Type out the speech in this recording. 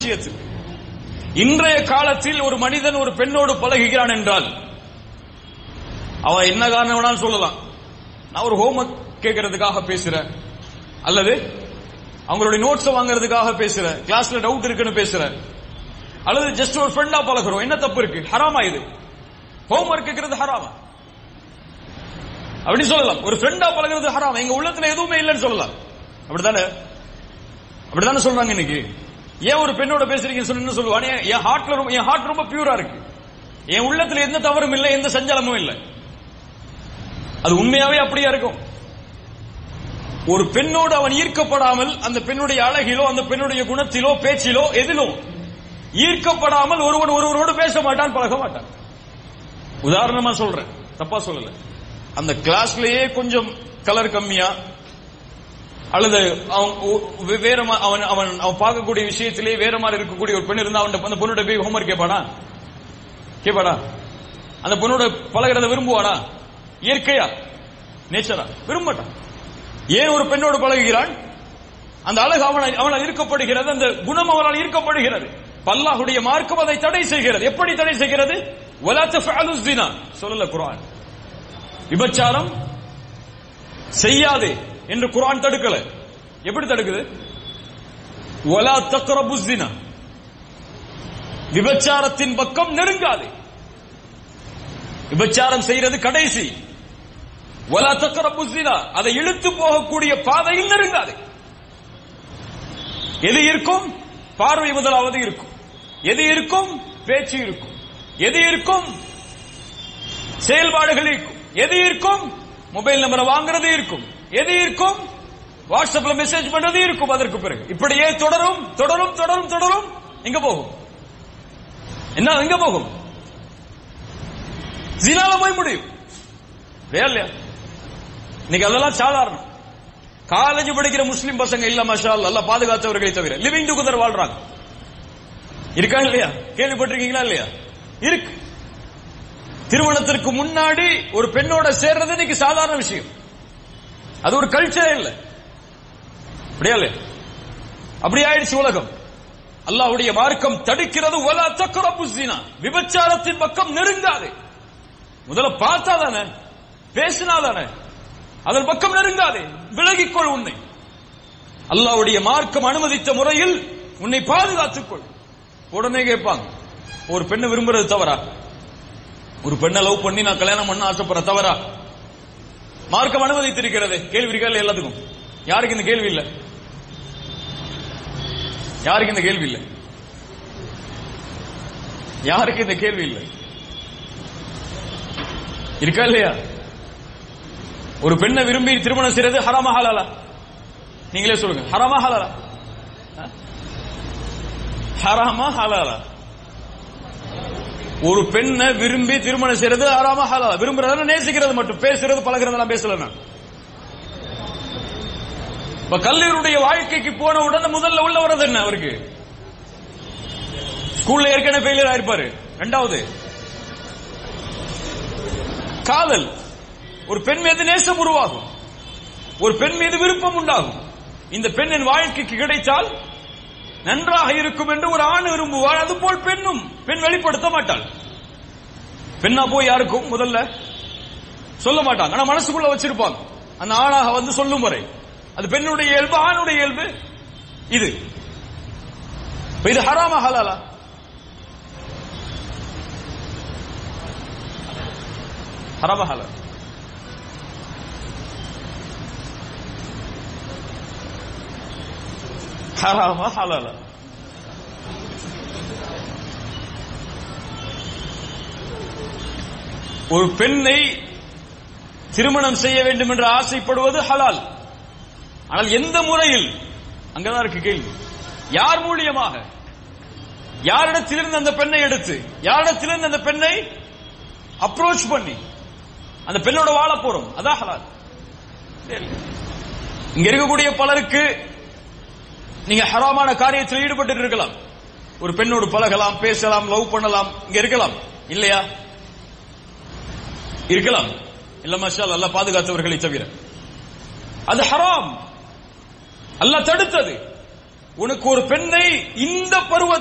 விஷயத்துக்கு இன்றைய காலத்தில் ஒரு மனிதன் ஒரு பெண்ணோடு பழகுகிறான் என்றால் அவன் என்ன காரணம் வேணாலும் சொல்லலாம் நான் ஒரு ஹோம்ஒர்க் கேட்கறதுக்காக பேசுறேன் அல்லது அவங்களுடைய நோட்ஸ் வாங்குறதுக்காக பேசுறேன் கிளாஸ்ல டவுட் இருக்குன்னு பேசுறேன் அல்லது ஜஸ்ட் ஒரு ஃப்ரெண்டா பழகுறோம் என்ன தப்பு இருக்கு ஹராமா இது ஹோம்ஒர்க் கேட்கறது ஹராமா அப்படி சொல்லலாம் ஒரு ஃப்ரெண்டா பழகுறது ஹராமா எங்க உள்ளத்துல எதுவுமே இல்லைன்னு சொல்லலாம் அப்படித்தானே அப்படித்தானே சொல்றாங்க இன்னைக்கு ஏன் ஒரு பெண்ணோட பேசுறீங்கன்னு சொல்லி என்ன சொல்லுவான் என் என் ஹார்ட்ல ரொம்ப என் ஹார்ட் ரொம்ப பியூரா இருக்கு என் உள்ளத்துல எந்த தவறும் இல்லை எந்த சஞ்சலமும் இல்லை அது உண்மையாவே அப்படியா இருக்கும் ஒரு பெண்ணோடு அவன் ஈர்க்கப்படாமல் அந்த பெண்ணுடைய அழகிலோ அந்த பெண்ணுடைய குணத்திலோ பேச்சிலோ எதிலோ ஈர்க்கப்படாமல் ஒருவன் ஒருவரோடு பேச மாட்டான் பழக மாட்டான் உதாரணமா சொல்றேன் தப்பா சொல்லல அந்த கிளாஸ்லயே கொஞ்சம் கலர் கம்மியா அல்லது அவன் ஒ- வே- வேற மா- அவன் அவன் அவன் பார்க்கக்கூடிய விஷயத்திலே வேற மாதிரி இருக்கக்கூடிய ஒரு பெண் இருந்தா அவன் அந்த பொண்ணோட போய் ஹோம்ஒர்க் கேட்பானா கேட்பாடா அந்த பொண்ணோட பழகிறத விரும்புவானா இயற்கையா நேச்சரா விரும்ப மாட்டான் ஏன் ஒரு பெண்ணோடு பழகுகிறான் அந்த அழகு அவனால் அவனால் ஈர்க்கப்படுகிறது அந்த குணம் அவனால் ஈர்க்கப்படுகிறது பல்லாஹுடைய மார்க்கம் அதை தடை செய்கிறது எப்படி தடை செய்கிறது وَلَا تَفْعَلُوا الزِّنَا சொல்லல குர்ஆன் விபச்சாரம் செய்யாதே என்று குர்ஆன் தடுக்கல எப்படி தடுக்குது وَلَا تَقْرَبُوا الزِّنَا விபச்சாரத்தின் பக்கம் நெருங்காதே விபச்சாரம் செய்யறது கடைசி وَلَا تَقْرَبُوا الزِّنَا அதை இழுத்து போகக்கூடிய பாதையில் நெருங்காதே எது இருக்கும் பார்வை முதலாவது இருக்கும் எது இருக்கும் பேச்சு இருக்கும் எது இருக்கும் செயல்பாடுகள் இருக்கும் எது இருக்கும் மொபைல் நம்பரை வாங்குறது இருக்கும் எது இருக்கும் வாட்ஸ்அப்ல மெசேஜ் பண்றது இருக்கும் அதற்கு பிறகு இப்படியே தொடரும் தொடரும் தொடரும் தொடரும் எங்க போகும் என்ன எங்க போகும் ஜினால போய் முடியும் இல்லையா இல்லையா இன்னைக்கு அதெல்லாம் சாதாரணம் காலேஜ் படிக்கிற முஸ்லிம் பசங்க இல்ல மஷா அல்லாஹ், அல்லாஹ் பாதுகாத்தவர்களை தவிர லிவிங் டுகெதர் வாழ்றாங்க இருக்கா இல்லையா கேள்விப்பட்டிருக்கீங்களா இல்லையா இருக்கு திருமணத்திற்கு முன்னாடி ஒரு பெண்ணோட சேர்றது இன்னைக்கு சாதாரண விஷயம் அது ஒரு கல்ச்சரே இல்ல அப்படியா இல்லையா அப்படி ஆயிடுச்சு உலகம் அல்லாஹ்வுடைய மார்க்கம் தடுக்கிறது ஒலா தக்கரபு ஜினா விபச்சாரத்தின் பக்கம் நெருங்காது முதல்ல பார்த்தா தானே பேசினா தானே அதன் பக்கம் நெருங்காதே விலகிக்கொள் உன்னை அல்லாஹ்வுடைய மார்க்கம் அனுமதித்த முறையில் உன்னை பாதுகாத்துக் கொள் உடனே கேட்பாங்க ஒரு பெண்ணை விரும்புறது தவறா ஒரு பெண்ணை லவ் பண்ணி நான் கல்யாணம் பண்ண ஆசைப்படுற தவறா மார்க்கம் அனுமதித்திருக்கிறது கேள்வி இருக்கா இல்லையா எல்லாத்துக்கும் யாருக்கு இந்த கேள்வி இல்ல யாருக்கு இந்த கேள்வி இல்ல யாருக்கு இந்த கேள்வி இல்ல இருக்கா இல்லையா ஒரு பெண்ணை விரும்பி திருமணம் செய்யறது ஹராமா ஹலாலா நீங்களே சொல்லுங்க ஹராமா ஹலாலா ஆ? ஹராமா ஹலாலா ஒரு பெண்ணை விரும்பி திருமணம் செய்யறது ஹராமா ஹலாலா விரும்புறதுனா நேசிக்கிறது மட்டும் பேசுறது பழகிறது நான் பேசல நான் இப்ப கல்லூரியுடைய வாழ்க்கைக்கு போன உடனே முதல்ல உள்ள வர்றது என்ன அவருக்கு ஸ்கூல்ல ஏற்கனவே ஃபெயிலியர் ஆயிருப்பாரு ரெண்டாவது காதல் ஒரு பெண் மீது நேசம் உருவாகும் ஒரு பெண் மீது விருப்பம் உண்டாகும் இந்த பெண்ணின் வாழ்க்கைக்கு கிடைத்தால் நன்றாக இருக்கும் என்று ஒரு ஆண் விரும்புவார் அதுபோல் பெண்ணும் பெண் வெளிப்படுத்த மாட்டாள் பெண்ணா போய் யாருக்கும் முதல்ல சொல்ல மாட்டாங்க ஆனா மனசுக்குள்ள வச்சிருப்பாங்க அந்த ஆணாக வந்து சொல்லும் வரை அது பெண்ணுடைய இயல்பு ஆணுடைய இயல்பு இது இப்ப இது ஹராமா ஹலாலா ஹராமா ஹலாலா ஹராமா ஹலாலா ஒரு பெண்ணை திருமணம் செய்ய வேண்டும் என்று ஆசைப்படுவது ஹலால் ஆனால் எந்த முறையில் அங்கதான் இருக்கு கேள்வி யார் மூலியமாக யாரிடத்திலிருந்து அந்த பெண்ணை எடுத்து யாரிடத்திலிருந்து அந்த பெண்ணை அப்ரோச் பண்ணி அந்த பெண்ணோட வாழ போறோம் அதான் ஹலால் இங்க இருக்கக்கூடிய பலருக்கு நீங்க ஹராமான காரியத்தில் ஈடுபட்டு இருக்கலாம் ஒரு பெண்ணோடு பழகலாம் பேசலாம் லவ் பண்ணலாம் இங்க இருக்கலாம் இல்லையா இருக்கலாம் இல்ல மஷால் அல்லாஹ் பாதுகாத்தவர்களை தவிர அது ஹராம் அல்லாஹ் தடுத்தது உனக்கு ஒரு பெண்ணை இந்த பருவ